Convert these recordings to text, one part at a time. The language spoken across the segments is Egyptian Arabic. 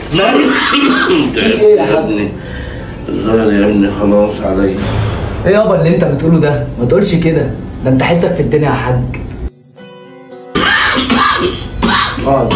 انت ايه يا حاج؟ ابني الظاهر يا ابني خلاص عليا ايه يابا اللي انت بتقوله ده ما تقولش كده ده انت حسك في الدنيا يا حاج اقعد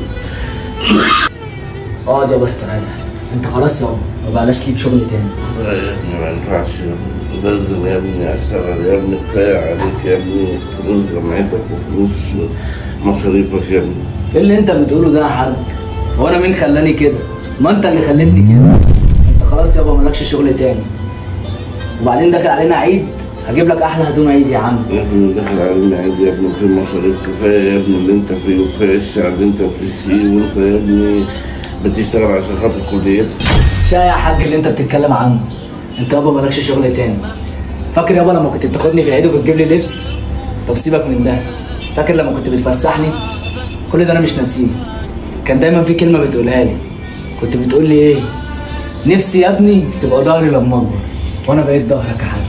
اقعد يابا استريح انت خلاص يابا ما بقاش ليك شغل تاني لا يا ابني ما ينفعش يا ابني لازم يا ابني اشتغل يا ابني كفايه عليك يا ابني فلوس جامعتك وفلوس مصاريفك يا ابني ايه اللي انت بتقوله ده يا حاج هو انا مين خلاني كده ما انت اللي خليتني كده انت خلاص يابا مالكش شغل تاني وبعدين داخل علينا عيد هجيب لك احلى هدوم عيد يا عم يا ابني داخل علينا عيد يا ابني في مصاريف كفايه يا ابني اللي انت فيه وكفايه الشعر اللي انت بتشتيه وانت يا ابني بتشتغل عشان خاطر كليتك شا يا حاج اللي انت بتتكلم عنه انت يابا مالكش شغل تاني فاكر يابا لما كنت بتاخدني في العيد وبتجيب لي لبس طب سيبك من ده فاكر لما كنت بتفسحني كل ده انا مش ناسيه كان دايما في كلمه بتقولها لي كنت بتقول لي ايه نفسي يا ابني تبقى ظهري لما اكبر وانا بقيت ظهرك يا حاج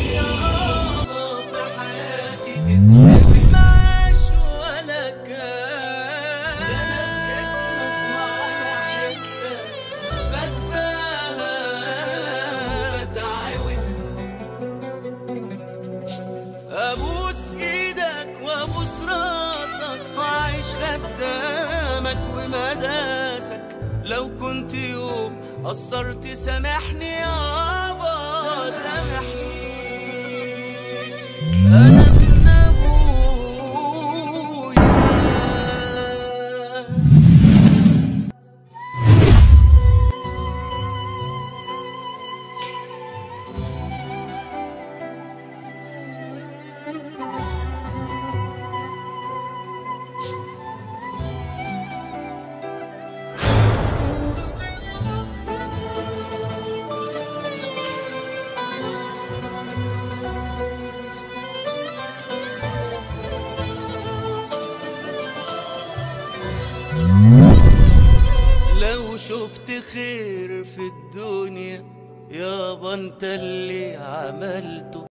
معاش ولا كان اسمك معانا حسك بتباهى بتعود ابوس ايدك وابوس راسك واعيش خدامك ومداسك لو كنت يوم قصرت سامحني يابا سامحني انا من ابويا لو شفت خير في الدنيا يابا انت اللي عملته